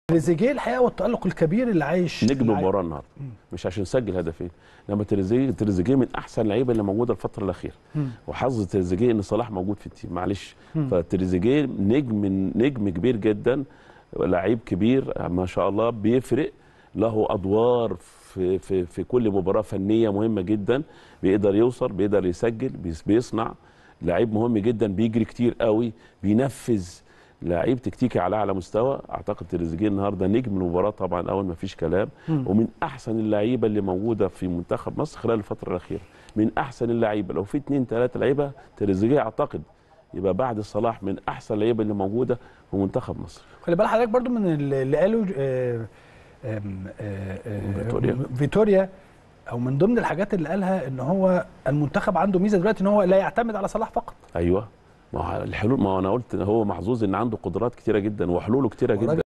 تريزيجيه الحقيقه والتالق الكبير اللي عايش نجم الع- المباراه النهارده مش عشان سجل هدفين انما تريزيجيه تريزيجيه من احسن اللعيبه اللي موجوده الفتره الاخيره مم. وحظ تريزيجيه ان صلاح موجود في التيم معلش مم. فتريزيجيه نجم نجم كبير جدا لعيب كبير ما شاء الله بيفرق له ادوار في في في كل مباراه فنيه مهمه جدا بيقدر يوصل بيقدر يسجل بيس- بيصنع لعيب مهم جدا بيجري كتير قوي بينفذ لعيب تكتيكي على اعلى مستوى اعتقد تريزيجيه النهارده نجم المباراه طبعا اول ما فيش كلام مم. ومن احسن اللعيبه اللي موجوده في منتخب مصر خلال الفتره الاخيره من احسن اللعيبه لو في اثنين ثلاثه لعيبه تريزيجيه اعتقد يبقى بعد صلاح من احسن اللعيبه اللي موجوده في منتخب مصر خلي بال حضرتك برضو من اللي قاله آه، آم، آه، آه، فيتوريا. فيتوريا او من ضمن الحاجات اللي قالها ان هو المنتخب عنده ميزه دلوقتي ان هو لا يعتمد على صلاح فقط ايوه ما هو الحلول ما هو انا قلت هو محظوظ ان عنده قدرات كتيره جدا وحلوله كتيره هو راجل جدا